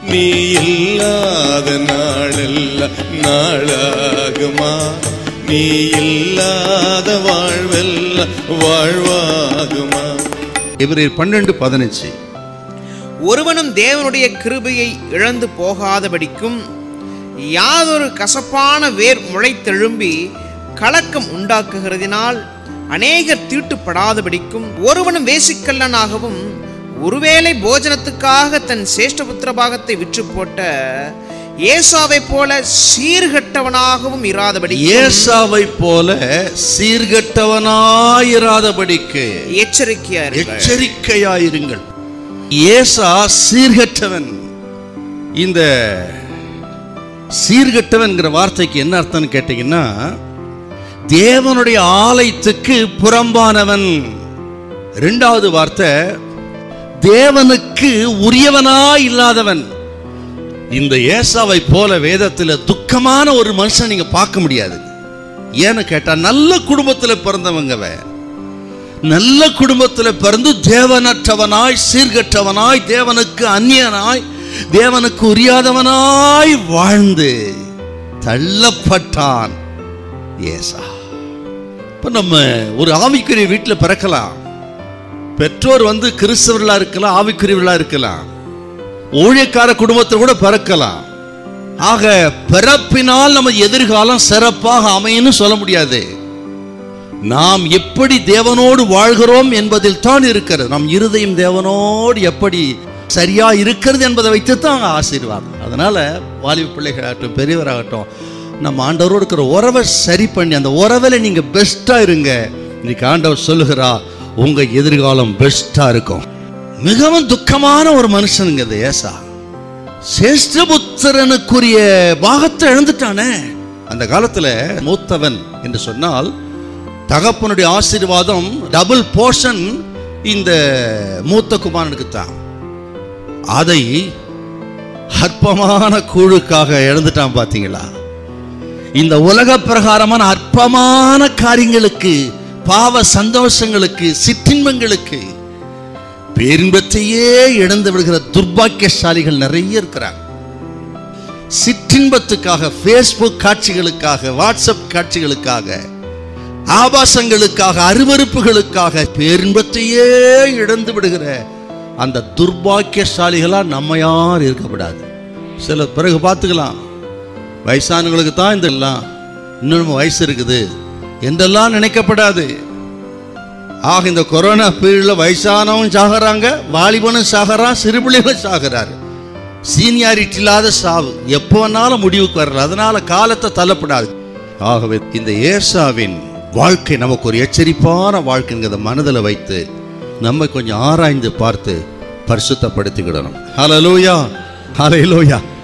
நீ இல்லாத நாளெல்லாம் நாளாகுமா நீ இல்லாத வாழ்வெல்லாம் வாழ்வாகுமா எபிரேயர் பன்னெண்டு பதினஞ்சு ஒருவனும் தேவனுடைய கிருபையை இழந்து போகாதபடிக்கும் யாதொரு கசப்பான வேர் முளைத்தெழும்பி கலக்கம் உண்டாக்குகிறதினால் அநேகர் தீட்டுப்படாதபடிக்கும் ஒருவனும் வேசிக்கல்லனாகவும் ஒருவேளை போஜனத்துக்காக தன் சேஷ்டபுத்திர பாகத்தை விற்று போட்ட ஏசாவை போல சீர்கட்டவனாகவும் இராதபடி ஏசாவை போல சீர்கட்டவனாயிராதபடிக்கு எச்சரிக்கையா இருங்கள். எச்சரிக்கையாயிருங்கள் ஏசா சீர்கற்றவன் இந்த சீர்கட்டவன்கிற வார்த்தைக்கு என்ன அர்த்தம்னு கேட்டீங்கன்னா தேவனுடைய ஆலயத்துக்கு புறம்பானவன் ரெண்டாவது வார்த்தை தேவனுக்கு உரியவனா இல்லாதவன் இந்த ஏசாவை போல வேதத்தில் துக்கமான ஒரு மனுஷன் நீங்க பார்க்க முடியாது ஏன்னு கேட்டா நல்ல குடும்பத்துல பிறந்தவங்க அவன். நல்ல குடும்பத்துல பிறந்து தேவனற்றவனாய் சீர்கற்றவனாய் தேவனுக்கு அந்நியனாய் தேவனுக்கு உரியாதவனாய் வாழ்ந்து தள்ளப்பட்டான் ஏசா இப்ப நம்ம ஒரு ஆவிக்குரிய வீட்டில் பிறக்கலாம் பெற்றோர் வந்து கிறிஸ்தவர்களா இருக்கலாம் ஆவிக்குரியவர்களா இருக்கலாம் ஊழியக்கார குடும்பத்தில் கூட பிறக்கலாம் ஆக பிறப்பினால் நம்ம எதிர்காலம் சிறப்பாக அமையும்னு சொல்ல முடியாது நாம் எப்படி தேவனோடு வாழ்கிறோம் என்பதில் தான் இருக்கிறது நம் இருதயம் தேவனோடு எப்படி சரியா இருக்கிறது என்பதை வைத்து தான் ஆசீர்வாதம் அதனால வாலிப பிள்ளைகளாகட்டும் பெரியவராகட்டும் நம்ம ஆண்டவரோடு இருக்கிற உறவை சரி பண்ணி அந்த உறவில் நீங்க பெஸ்டா இருங்க இன்னைக்கு ஆண்டவர் சொல்லுகிறா உங்க எதிர்காலம் பெஸ்டா இருக்கும் மிகவும் துக்கமான ஒரு மனுஷனுங்க இது ஏசா சேஷ்டபுத்திரனுக்குரிய பாகத்தை இழந்துட்டானே அந்த காலத்துல மூத்தவன் என்று சொன்னால் தகப்பனுடைய ஆசீர்வாதம் டபுள் போர்ஷன் இந்த மூத்த குமாரனுக்கு தான் அதை அற்பமான கூழுக்காக இழந்துட்டான் பாத்தீங்களா இந்த உலக பிரகாரமான அற்பமான காரியங்களுக்கு பாவ சந்தோஷங்களுக்கு சிற்றின்பங்களுக்கு பேரின்பத்தையே இழந்து விடுகிற துர்பாக்கியசாலிகள் நிறைய இருக்கிறாங்க சிற்றின்பத்துக்காக ஃபேஸ்புக் காட்சிகளுக்காக வாட்ஸ்அப் காட்சிகளுக்காக ஆபாசங்களுக்காக அருவருப்புகளுக்காக பேரின்பத்தையே இழந்து விடுகிற அந்த துர்பாக்கியசாலிகளா நம்ம யார் இருக்கக்கூடாது சில பிறகு பார்த்துக்கலாம் வயசானவங்களுக்கு தான் இந்த எல்லாம் இன்னும் வயசு இருக்குது என்றெல்லாம் நினைக்கப்படாது ஆக இந்த கொரோனா பீரியடில் வயசானவன் சாகுறாங்க வாலிபனும் சாகுறான் சிறுபிள்ளைகளும் சாகுறாரு சீனியாரிட்டி இல்லாத சாவு எப்போ வேணாலும் முடிவுக்கு வரல அதனால காலத்தை தள்ளப்படாது ஆகவே இந்த ஏசாவின் வாழ்க்கை நமக்கு ஒரு எச்சரிப்பான வாழ்க்கைங்கிறத மனதில் வைத்து நம்ம கொஞ்சம் ஆராய்ந்து பார்த்து பரிசுத்தப்படுத்திக்கிடணும் ஹalleluya ஹalleluya